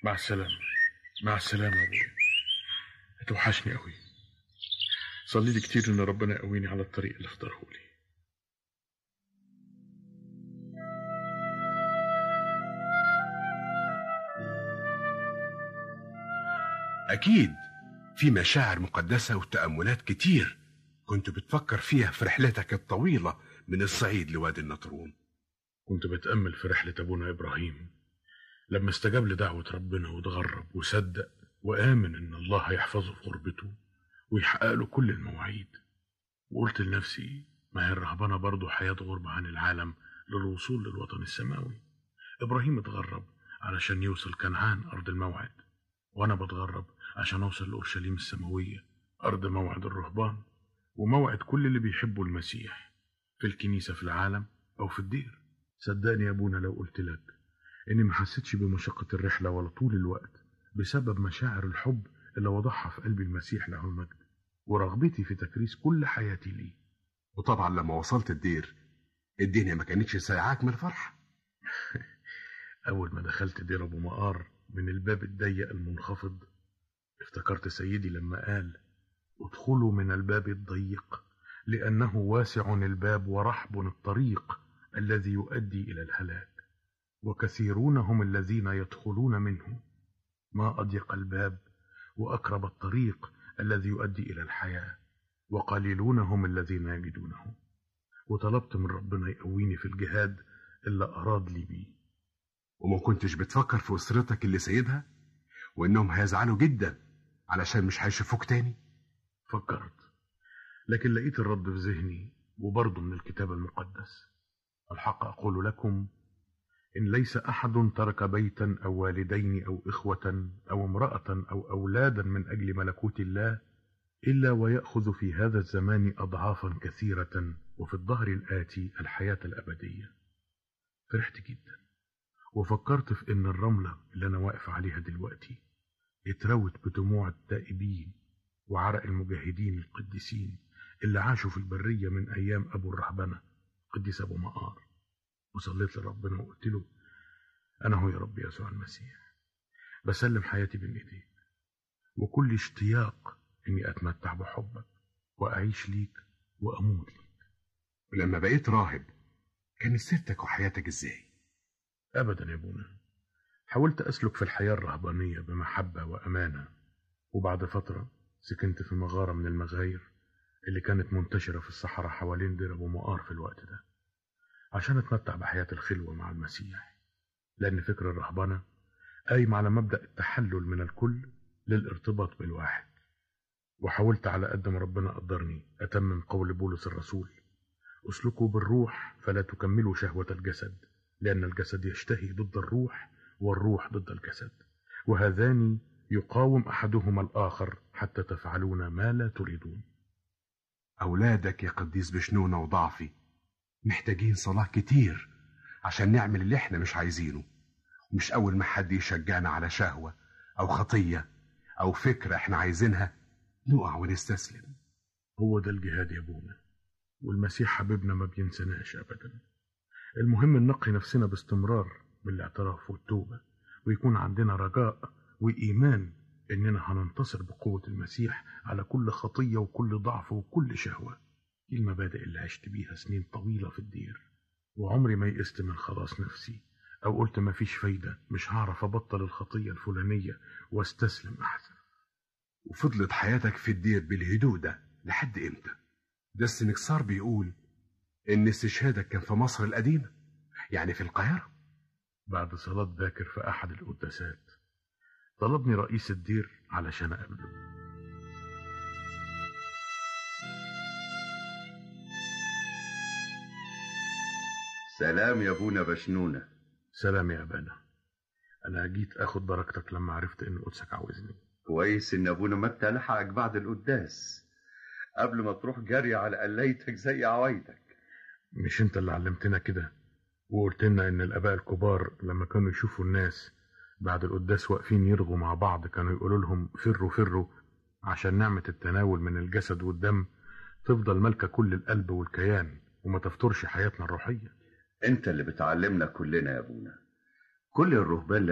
مع السلامة مع السلامة يا ابويا هتوحشني قوي صلي لي كتير ان ربنا يقويني على الطريق اللي اختاره لي أكيد في مشاعر مقدسة وتأملات كتير كنت بتفكر فيها في رحلتك الطويلة من الصعيد لوادي النطرون كنت بتأمل في رحلة أبونا إبراهيم لما استجاب لدعوة ربنا وتغرب وصدق وآمن إن الله هيحفظه في غربته ويحقق له كل المواعيد وقلت لنفسي ما هي الرهبنة برضه حياة غربة عن العالم للوصول للوطن السماوي إبراهيم اتغرب علشان يوصل كنعان أرض الموعد وأنا بتغرب عشان أوصل لأورشليم السماوية أرض موعد الرهبان وموعد كل اللي بيحبوا المسيح في الكنيسة في العالم أو في الدير صدقني يا أبونا لو قلت لك إني ما حسيتش بمشقة الرحلة ولا طول الوقت بسبب مشاعر الحب اللي وضعها في قلب المسيح له المجد ورغبتي في تكريس كل حياتي ليه وطبعا لما وصلت الدير الدنيا ما كانتش سايعاك من الفرحة أول ما دخلت دير أبو مقار من الباب الضيق المنخفض افتكرت سيدي لما قال ادخلوا من الباب الضيق لأنه واسع الباب ورحب الطريق الذي يؤدي إلى الهلاك وكثيرون هم الذين يدخلون منه ما أضيق الباب وأقرب الطريق الذي يؤدي إلى الحياة وقليلون هم الذين يجدونه وطلبت من ربنا يقويني في الجهاد اللي أراد لي بيه وما كنتش بتفكر في أسرتك اللي سيدها وإنهم هيزعلوا جدا علشان مش هيشوفوك تاني فكرت لكن لقيت الرد في ذهني وبرضه من الكتاب المقدس الحق أقول لكم إن ليس أحد ترك بيتا أو والدين أو إخوة أو امرأة أو أولادا من أجل ملكوت الله إلا ويأخذ في هذا الزمان أضعافا كثيرة وفي الظهر الآتي الحياة الأبدية فرحت جدا وفكرت في إن الرملة اللي أنا واقف عليها دلوقتي اتروت بدموع التائبين وعرق المجاهدين القديسين اللي عاشوا في البرية من أيام أبو الرهبنة قديس أبو مقار وصليت لربنا وقلت له أنا هو يا رب يسوع المسيح بسلم حياتي بين إيديك وكل اشتياق إني أتمتع بحبك وأعيش ليك وأموت ليك ولما بقيت راهب كانت سيرتك وحياتك ازاي أبدا يا ابونا حاولت أسلك في الحياة الرهبانية بمحبة وأمانة وبعد فترة سكنت في مغارة من المغاير اللي كانت منتشرة في الصحراء حوالين دير أبو مقار في الوقت ده عشان أتمتع بحياة الخلوة مع المسيح لأن فكر الرهبنة قايم على مبدأ التحلل من الكل للارتباط بالواحد وحاولت على قد ما ربنا قدرني أتمم قول بولس الرسول اسلكوا بالروح فلا تكملوا شهوة الجسد لأن الجسد يشتهي ضد الروح والروح ضد الجسد وهذان يقاوم أحدهما الآخر حتى تفعلون ما لا تريدون أولادك يا قديس بشنونة وضعفي محتاجين صلاة كتير عشان نعمل اللي احنا مش عايزينه مش أول ما حد يشجعنا على شهوة أو خطية أو فكرة احنا عايزينها نقع ونستسلم هو ده الجهاد يا ابونا والمسيح حبيبنا ما بينسناش أبدا المهم ننقي نفسنا باستمرار بالاعتراف والتوبة ويكون عندنا رجاء وإيمان إننا هننتصر بقوة المسيح على كل خطية وكل ضعف وكل شهوة دي المبادئ اللي عشت بيها سنين طويلة في الدير وعمري ما يئست من خلاص نفسي أو قلت ما فيش فايدة مش هعرف أبطل الخطية الفلانية واستسلم أحسن وفضلت حياتك في الدير بالهدوء ده لحد امتى ده السنكسار بيقول ان استشهادك كان في مصر القديمة يعني في القاهرة بعد صلاة باكر في أحد القداسات طلبني رئيس الدير علشان أقابله سلام يا ابونا بشنونة سلام يا أبانا أنا جيت أخد بركتك لما عرفت إن قدسك عاوزني كويس ان ابونا متى لحقك بعد القداس قبل ما تروح جري على قليتك زي عوايدك مش أنت اللي علمتنا كده وقلت لنا إن الآباء الكبار لما كانوا يشوفوا الناس بعد القداس واقفين يرغوا مع بعض كانوا يقولوا لهم فروا فروا عشان نعمة التناول من الجسد والدم تفضل مالكة كل القلب والكيان وما تفترش حياتنا الروحية انت اللي بتعلمنا كلنا يا ابونا كل الرهبان